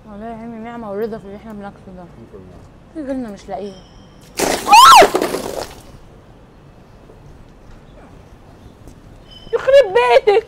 والله يا عمي نعمه ورضا في اللي احنا بناكله ده الحمد لله في غيرنا مش لاقيه يخرب بيتك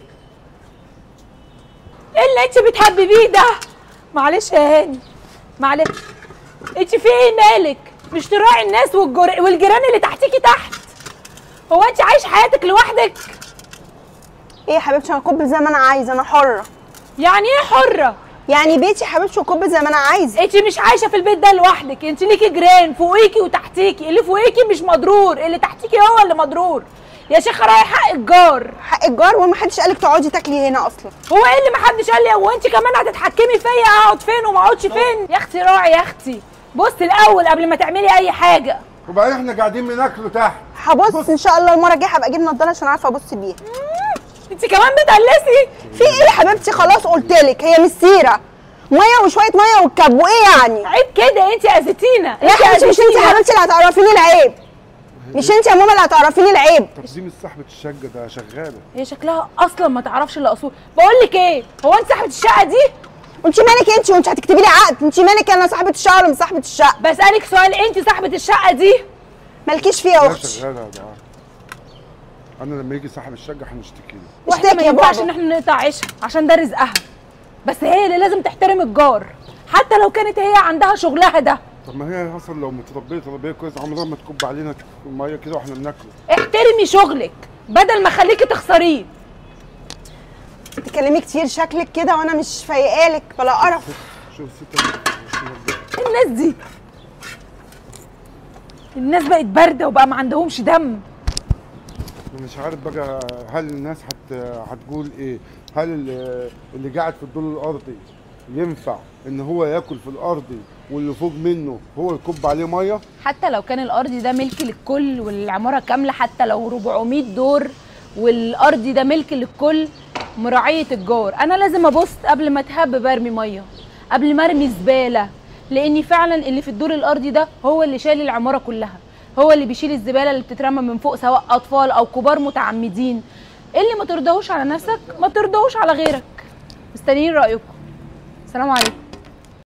ايه اللي انت بتحبي بيه ده معلش يا هاني معلش انت في ايه مالك مش تراعي الناس والجر... والجيران اللي تحتيكي تحت هو انت عايش حياتك لوحدك ايه يا حبيبتي انا اكب زي ما انا عايزه انا حره يعني ايه حره يعني بيتي يا حبيبتي اكب زي ما انا عايزه انت مش عايشه في البيت ده لوحدك انت ليكي جيران فوقيكي وتحتيكي اللي فوقيكي مش مضرور اللي تحتيكي هو اللي مضرور يا شيخه رايح حق الجار حق الجار وما حدش قالك تقعدي تاكلي هنا اصلا هو ايه اللي محدش قال لي هو انت كمان هتتحكمي فيا اقعد فين وما اقعدش فين يا اختي راعي يا اختي بصي الاول قبل ما تعملي اي حاجه وبعدين احنا قاعدين بناكله تحت هبص ان شاء الله المره الجايه هبقى اجيب نضاره عشان اعرف ابص بيها انت كمان بتقلسي في ايه يا حبيبتي خلاص قلت لك هي مش سيره ميه وشويه ميه والكب وايه يعني عيب كده انت اذيتينا يا حبيبتي مش انت يا حبيبتي اللي هتعرفيني العيب مش انت يا ماما اللي هتعرفيني العيب طب دي مش صاحبة الشقة ده شغالة هي شكلها اصلا ما تعرفش الا اصول بقول لك ايه هو انت صاحبه الشقه دي انت مالك انت وانت هتكتبي لي عقد انت مالك انا صاحبه الشقه ولا مش صاحبه الشقه بسالك سؤال انت صاحبه الشقه دي مالكيش فيها يا لا اختي شغالة يا جماعة انا لما يجي صاحب الشقة هنشتكي له واحنا ما اشتكي يا ينفعش بابا. ان احنا نقطع عيشها عشان ده رزقها بس هي اللي لازم تحترم الجار حتى لو كانت هي عندها شغلها ده طب ما هي اصلا لو متربية تربية كويسة عمرها ما تكب علينا المية كده واحنا بناكله احترمي شغلك بدل ما خليكي تخسريه بتتكلمي كتير شكلك كده وانا مش فايقالك بلا قرف شوف ستة الناس دي الناس بقت بارده وبقى ما عندهمش دم مش عارف بقى هل الناس هت... هتقول ايه هل اللي, اللي قاعد في الدور الارضي ينفع ان هو ياكل في الارضي واللي فوق منه هو يكب عليه ميه حتى لو كان الارض ده ملك للكل والعماره كامله حتى لو 400 دور والارض ده ملك للكل مراعيه الجار انا لازم ابص قبل ما اتهب برمي ميه قبل ما ارمي زباله لاني فعلا اللي في الدور الارضي ده هو اللي شايل العماره كلها هو اللي بيشيل الزباله اللي بتترمى من فوق سواء اطفال او كبار متعمدين اللي ما ترضاهوش على نفسك ما ترضاهوش على غيرك مستنيين رايكم السلام عليكم